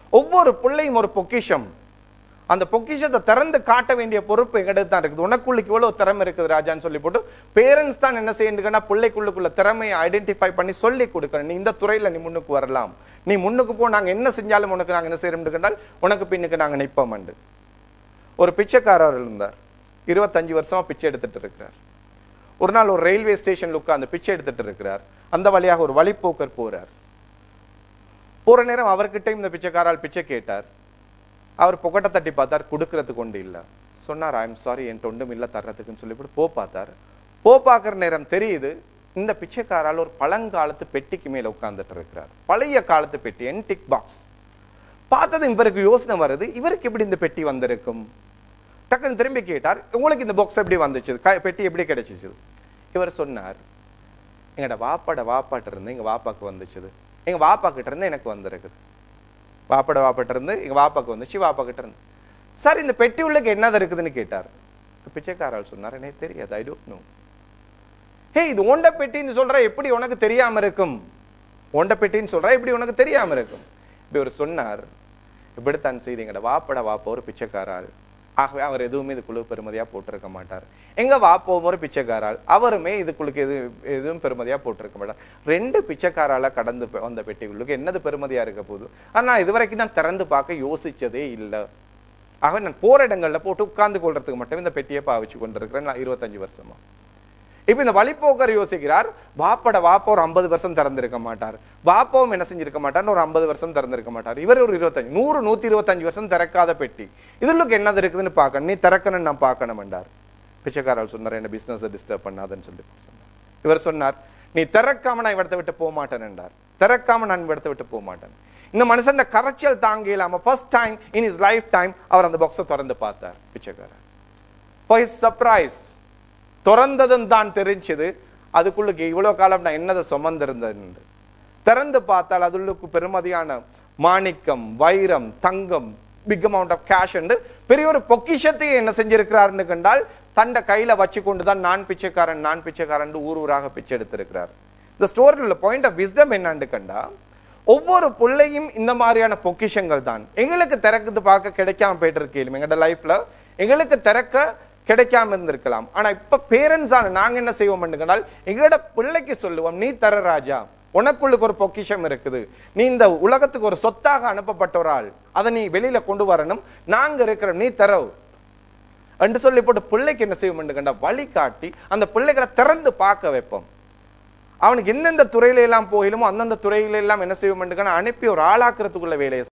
ஒவ்வொரு பிள்ளையும் ஒரு பொக்கிஷம் அந்த பொக்கிஷத்தை திறந்து காட்ட வேண்டிய பொறுப்பு எங்கிட்ட தான் இருக்குது உனக்குள்ளுக்கு இவ்வளவு திறமை இருக்குது ராஜான்னு சொல்லி போட்டு பேரண்ட்ஸ் தான் என்ன செய்யணுங்கன்னா பிள்ளைக்குள்ளுக்குள்ள திறமையை ஐடென்டிஃபை பண்ணி சொல்லி கொடுக்கணும் நீ இந்த துறையில நீ முன்னுக்கு வரலாம் நீ முன்னுக்கு போ நாங்க என்ன செஞ்சாலும் உனக்கு நாங்க என்ன செய்யறோம் உனக்கு பின்னுக்கு நாங்க நிப்போம் ஒரு பிச்சைக்காரர் இருந்தார் இருபத்தஞ்சு வருஷமா பிச்சை எடுத்துட்டு இருக்கிறார் ஒரு நாள் ஒரு ரயில்வே ஸ்டேஷன்ல உட்கார்ந்து பிச்சை எடுத்துட்டு இருக்கிறார் அந்த வழியாக ஒரு வழிப்போக்கர் போறார் போற நேரம் அவர்கிட்ட இந்த பிச்சைக்காரால் பிச்சை கேட்டார் அவர் புகட்ட தட்டி பார்த்தார் கொடுக்கறதுக்கு ஒன்று இல்ல சொன்னார் ஐ எம் சாரி என் ஒன்றும் இல்ல தர்றதுக்குன்னு சொல்லிவிட்டு போ பார்த்தார் போ பார்க்குற நேரம் தெரியுது இந்த பிச்சைக்காரால் ஒரு பழங்காலத்து பெட்டிக்கு மேல உட்கார்ந்துட்டு இருக்கிறார் பழைய காலத்து பெட்டி என்டிக் பாக்ஸ் பார்த்தது இவருக்கு யோசனை வருது இவருக்கு எப்படி இந்த பெட்டி வந்திருக்கும் டக்குன்னு திரும்பி கேட்டார் உங்களுக்கு இந்த பாக்ஸ் எப்படி வந்துச்சு க- பெட்டி எப்படி கிடைச்சிச்சு இவர் சொன்னார் எங்கட வாப்பாட வாப்பாட்ட இருந்து எங்க வாப்பாக்கு வந்துச்சுது எங்க வாப்பா கிட்ட இருந்து எனக்கு வந்திருக்குது வாப்பாட வாப்பாட்ட இருந்து எங்க வாப்பாக்கு வந்துச்சு வாப்பா கிட்ட இருந்து சார் இந்த பெட்டி உள்ளுக்கு என்னது இருக்குதுன்னு கேட்டார் பிச்சைக்காரால் சொன்னார் எனக்கு தெரியாது ஐ டோன்ட் நோ ஹே இது ஓண்ட பெட்டின்னு சொல்ற எப்படி உனக்கு தெரியாம இருக்கும் ஓண்ட பெட்டின்னு சொல்ற எப்படி உனக்கு தெரியாம இருக்கும் இப்படி ஒரு சொன்னார் இப்படித்தான் செய்தி எங்கட வாப்பட வாப்பா ஒரு பிச்சைக்காரால் ஆகவே அவர் எதுவுமே இதுக்குள்ள பெருமதியா போட்டிருக்க மாட்டார் எங்க வாப்போம் ஒரு பிச்சைக்காரால் அவருமே இதுக்குள்ளுக்கு எது எதுவும் பெருமதியா போட்டிருக்க மாட்டார் ரெண்டு பிச்சைக்காரால கடந்து ப- வந்த பெட்டிகளுக்கு என்னது பெருமதியா இருக்க போகுது ஆனா இதுவரைக்கும் நான் திறந்து பார்க்க யோசிச்சதே இல்லை ஆக நான் போற இடங்கள்ல போட்டு உட்கார்ந்து கொள்றதுக்கு மட்டும் இந்த பெட்டியை பாவிச்சு கொண்டிருக்கிறேன் நான் இருபத்தஞ்சு வருஷமா இப்ப இந்த வழிப்போக்கர் யோசிக்கிறார் வாப்பட வாப்பா ஒரு ஐம்பது வருஷம் திறந்திருக்க மாட்டார் வாப்பாவும் என்ன செஞ்சிருக்க மாட்டார் ஒரு ஐம்பது வருஷம் திறந்திருக்க மாட்டார் இவர் ஒரு இருபத்தஞ்சு நூறு நூத்தி இருபத்தஞ்சு வருஷம் திறக்காத பெட்டி இதுலுக்கு என்னது இருக்குதுன்னு பார்க்கணும் நீ திறக்கணும்னு நான் பார்க்கணும் என்றார் பிச்சைக்காரர் சொன்னார் என்ன பிசினஸ் டிஸ்டர்ப் பண்ணாதன்னு சொல்லி சொன்னார் இவர் சொன்னார் நீ திறக்காம நான் இவடத்தை விட்டு போக மாட்டேன் என்றார் திறக்காம நான் இவடத்தை விட்டு போக மாட்டேன் இந்த மனுஷன் கரைச்சல் தாங்க இல்லாம first time in his life time அவர் அந்த பாக்ஸை திறந்து பார்த்தார் பிச்சைக்காரர் For his surprise திறந்ததும் தான் தெரிஞ்சது அதுக்குள்ளுக்கு இவ்வளவு காலம் நான் என்னதை சுமந்திருந்தேன் திறந்து பார்த்தால் அதுள்ளுக்கு பெருமதியான மாணிக்கம் வைரம் தங்கம் பிக் அமௌண்ட் ஆஃப் கேஷ் என்று பெரிய ஒரு பொக்கிஷத்தை என்ன செஞ்சிருக்கிறார்னு கண்டால் தண்ட கையில வச்சு கொண்டுதான் நான் பிச்சைக்காரன் நான் பிச்சைக்காரன் ஊர் ஊராக பிச்சை எடுத்திருக்கிறார் இந்த ஸ்டோரியில் உள்ள பாயிண்ட் ஆஃப் விஸ்டம் என்னன்னு கண்டா ஒவ்வொரு பிள்ளையும் இந்த மாதிரியான பொக்கிஷங்கள் தான் எங்களுக்கு திறக்குது பார்க்க கிடைக்காம போயிட்டு இருக்கேன் எங்களோட லைஃப்ல எங்களுக்கு திறக்க கிடைக்காம இருந்திருக்கலாம் ஆனா இப்ப பேரண்ட்ஸ் ஆன நாங்க என்ன செய்வோம் கண்டால் எங்களோட பிள்ளைக்கு சொல்லுவோம் நீ தர ராஜா உனக்குள்ளுக்கு ஒரு பொக்கிஷம் இருக்குது நீ இந்த உலகத்துக்கு ஒரு சொத்தாக அனுப்பப்பட்ட ஒரு ஆள் அதை நீ வெளியில கொண்டு வரணும் நாங்க இருக்கிறோம் நீ தரவு என்று சொல்லி போட்டு பிள்ளைக்கு என்ன செய்வோம் கண்டா வழிகாட்டி அந்த பிள்ளைகளை திறந்து பார்க்க வைப்போம் அவனுக்கு எந்தெந்த துறையில எல்லாம் போயிலுமோ அந்தந்த துறையில எல்லாம் என்ன செய்வோம் அனுப்பி ஒரு ஆளாக்குறதுக்குள்ள வேலையை